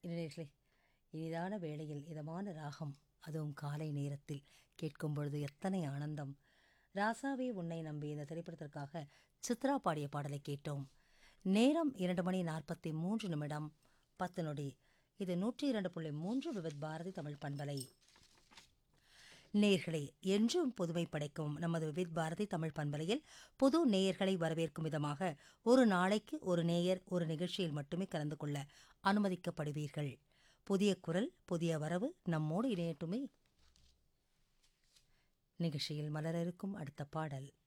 இளைஞர்களே இனிதான வேளையில் இதமான ராகம் அதுவும் காலை நேரத்தில் கேட்கும் பொழுது எத்தனை ஆனந்தம் ராசாவே உன்னை நம்பி இந்த திரைப்படத்திற்காக சித்ரா பாடிய பாடலை கேட்டோம் நேரம் இரண்டு மணி நாற்பத்தி மூன்று நிமிடம் பத்து நொடி இது நூற்றி இரண்டு புள்ளி மூன்று விவித் பாரதி தமிழ் பண்பலை நேயர்களே என்றும் புதுமை படைக்கும் நமது விவித் பாரதி தமிழ் பண்பலையில் புது நேயர்களை வரவேற்கும் விதமாக ஒரு நாளைக்கு ஒரு நேயர் ஒரு நிகழ்ச்சியில் மட்டுமே கலந்து கொள்ள அனுமதிக்கப்படுவீர்கள் புதிய குரல் புதிய வரவு நம்மோடு இணையட்டுமே நிகழ்ச்சியில் மலர இருக்கும் அடுத்த பாடல்